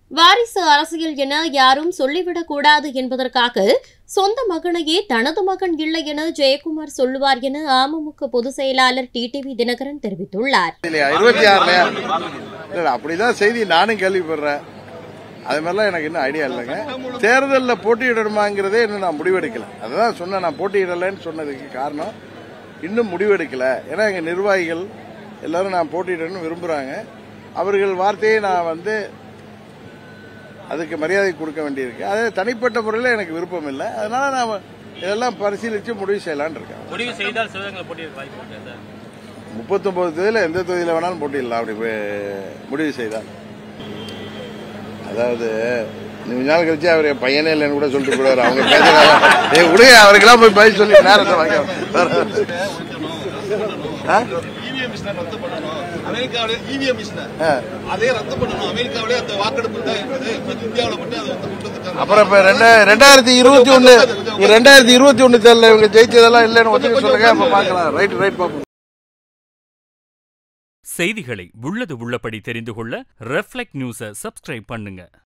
வாரிசு அரசியல் என யாரும் சொல்லிவிடக் கூடாது என்பதற்காக சொந்த மகனையே தனது மகன் இல்லை என ஜெயக்குமார் சொல்லுவார் என அமமுக பொதுச் செயலாளர் டிடிவி தினகரன் தெரிவித்துள்ளார் இல்லையா இருபத்தி ஆறுலயா இல்ல அப்படிதான் செய்தி நானும் கேள்விப்படுறேன் அது மாதிரிலாம் எனக்கு இன்னும் ஐடியா இல்லைங்க தேர்தலில் போட்டியிடணுமாங்கிறதே இன்னும் நான் முடிவெடுக்கல அதுதான் சொன்னேன் நான் போட்டியிடலைன்னு சொன்னதுக்கு காரணம் இன்னும் முடிவெடுக்கல ஏன்னா எங்கள் நிர்வாகிகள் எல்லாரும் நான் போட்டியிடணும்னு விரும்புகிறாங்க அவர்கள் வார்த்தையை நான் வந்து அதுக்கு மரியாதை கொடுக்க வேண்டியிருக்கு அது தனிப்பட்ட முறையில் எனக்கு விருப்பம் இல்லை அதனால நான் இதெல்லாம் பரிசீலித்து முடிவு செய்யலான்னு இருக்கேன் முடிவு செய்தால் சிவகங்கை போட்டியிட வாய்ப்பு உண்டு சார் முப்பத்தொன்பது தொகுதியில் எந்த தொகுதியில் வேணாலும் போட்டிடலாம் அப்படி வே- முடிவு செய்தால் அதாவது கொஞ்ச நாள் கழிச்சு அவர் என் பையனே இல்லைன்னு கூட சொல்லிட்டு போடுவார் அவங்க பேசுறாங்க ஏய் விடுங்க அவருக்கெல்லாம் போய் பதில் சொல்லி நேரத்தை வாங்க ஆ? இவிஎம் மிஷினை ரத்து பண்ணணும் அமெரிக்காவிலே இவிஎம் மிஷினை ஆ. அதே ரத்து பண்ணணும் அமெரிக்காவிலே அந்த வாக்கெடுப்பு தான் இருக்குது இப்ப இந்தியாவில் மட்டும் அதை வந்து கொண்டு வந்துட்டாங்க அப்புறம் இப்ப ரெண்டா ரெண்டாயிரத்தி இருபத்தி ஒண்ணு ரெண்டாயிரத்தி இருபத்தி ஒண்ணு தேர்தலில் இவங்க ஜெயிச்சதெல்லாம் இல்லைன்னு ஒத்துக்க சொல்லுங்க அப்ப பார்க்கலாம் ரைட் ரைட் பார்ப்போம் செய்திகளை உள்ளது உள்ளபடி தெரிந்து கொள்ள ரெஃப்ளெக்ட் நியூஸை சப்ஸ்கிரைப் பண்ணுங்க